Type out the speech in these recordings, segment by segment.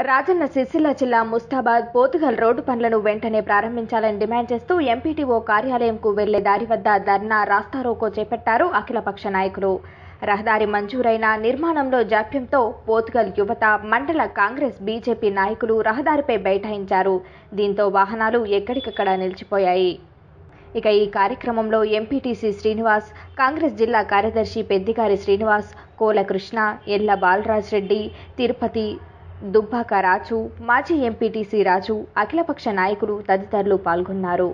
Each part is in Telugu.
రాజన్న సిరిసిల్ల జిల్లా ముస్తాబాద్ పోతుగల్ రోడ్డు పనులను వెంటనే ప్రారంభించాలని డిమాండ్ చేస్తూ ఎంపీటీఓ కార్యాలయంకు వెళ్లే దారి వద్ద ధర్నా రాస్తారోకో చేపట్టారు అఖిలపక్ష నాయకులు రహదారి మంజూరైన నిర్మాణంలో జాప్యంతో పోతుగల్ యువత మండల కాంగ్రెస్ బీజేపీ నాయకులు రహదారిపై బైఠాయించారు దీంతో వాహనాలు ఎక్కడికక్కడ నిలిచిపోయాయి ఇక ఈ కార్యక్రమంలో ఎంపీటీసీ శ్రీనివాస్ కాంగ్రెస్ జిల్లా కార్యదర్శి పెద్దిగారి శ్రీనివాస్ కోల కృష్ణ ఎల్ల బాలరాజ్ రెడ్డి తిరుపతి దుబ్బాక రాజు మాజీ ఎంపీటీసీ రాజు అఖిలపక్ష నాయకులు తదితరులు పాల్గొన్నారు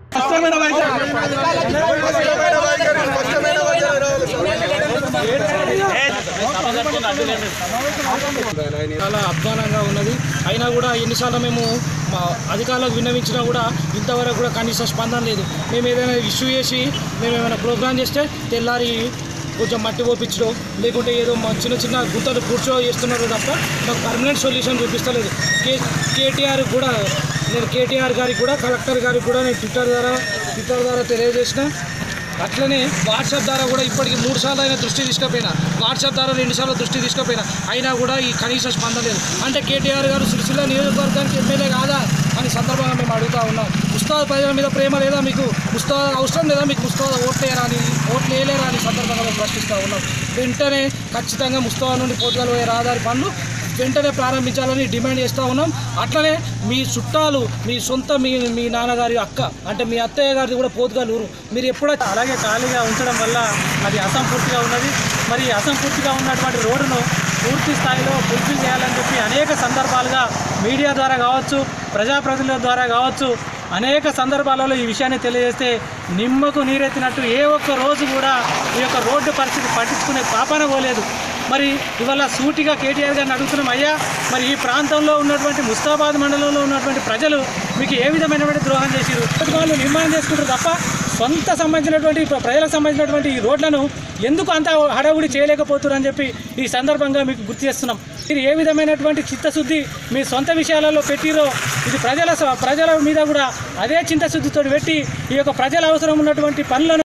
చాలా అధ్వానంగా ఉన్నది అయినా కూడా ఎన్నిసార్లు మేము మా అధికారులకు విన్నవించినా కూడా ఇంతవరకు కూడా కనీస స్పందన లేదు మేము ఏదైనా ఇష్యూ చేసి మేము ఏమైనా ప్రోగ్రామ్ చేస్తే తెల్లారి కొంచెం మట్టి పోపించడం లేకుంటే ఏదో మా చిన్న చిన్న గుంతలు కూర్చో చేస్తున్నారు తప్ప మాకు పర్మనెంట్ సొల్యూషన్ చూపిస్తలేదు కే కేటీఆర్ కూడా నేను కేటీఆర్ గారికి కూడా కలెక్టర్ గారికి కూడా నేను ట్విట్టర్ ద్వారా ట్విట్టర్ ద్వారా తెలియజేసిన అట్లనే వాట్సాప్ ద్వారా కూడా ఇప్పటికి మూడు సార్లు అయినా దృష్టి తీసుకుపోయినా వాట్సాప్ ద్వారా రెండు సార్లు దృష్టి తీసుకుపోయినా అయినా కూడా ఈ కనీస స్పందన లేదు అంటే కేటీఆర్ గారు సిరిసిల్ల నియోజకవర్గానికి ఎమ్మెల్యే కాదా అని సందర్భంగా మేము అడుగుతా ఉన్నాం ముస్తాద్ ప్రజల మీద ప్రేమ లేదా మీకు ముస్తాద్ అవసరం లేదా మీకు ముస్తాద్ ఓట్లేరా అని ఓట్లు వేయలేరా అని సందర్భంగా మేము ప్రశ్నిస్తూ ఉన్నాం వెంటనే ఖచ్చితంగా ముస్తాబా నుండి పోతుగల పోయే రహదారి పనులు వెంటనే ప్రారంభించాలని డిమాండ్ చేస్తూ ఉన్నాం అట్లనే మీ చుట్టాలు మీ సొంత మీ మీ నాన్నగారి అక్క అంటే మీ అత్తయ్య గారిది కూడా పోతుగలు ఊరు మీరు ఎప్పుడైతే అలాగే ఖాళీగా ఉంచడం వల్ల అది అసంపూర్తిగా ఉన్నది మరి ఈ అసంపూర్తిగా ఉన్నటువంటి రోడ్డును పూర్తి స్థాయిలో ఫుల్ఫిల్ చేయాలని చెప్పి అనేక సందర్భాలుగా మీడియా ద్వారా కావచ్చు ప్రజాప్రతినిధుల ద్వారా కావచ్చు అనేక సందర్భాలలో ఈ విషయాన్ని తెలియజేస్తే నిమ్మకు నీరెత్తినట్టు ఏ ఒక్క రోజు కూడా ఈ యొక్క రోడ్డు పరిస్థితి పట్టించుకునే పాపన పోలేదు మరి ఇవాళ సూటిగా కేటీఆర్ గారిని అడుగుతున్నాం అయ్యా మరి ఈ ప్రాంతంలో ఉన్నటువంటి ముస్తాబాద్ మండలంలో ఉన్నటువంటి ప్రజలు మీకు ఏ విధమైనటువంటి ద్రోహం చేసిరు వాళ్ళు నిర్మాణం చేసుకుంటారు తప్ప సొంత సంబంధించినటువంటి ప్ర- ప్రజలకు సంబంధించినటువంటి ఈ రోడ్లను ఎందుకు అంత హడావుడి చేయలేకపోతున్నారు అని చెప్పి ఈ సందర్భంగా మీకు గుర్తు చేస్తున్నాం మీరు ఏ విధమైనటువంటి చిత్తశుద్ధి మీ సొంత విషయాలలో పెట్టిరో ఇది ప్రజల స- ప్రజల మీద కూడా అదే చిత్తశుద్ధితో పెట్టి ఈ యొక్క ప్రజల అవసరం ఉన్నటువంటి పనులను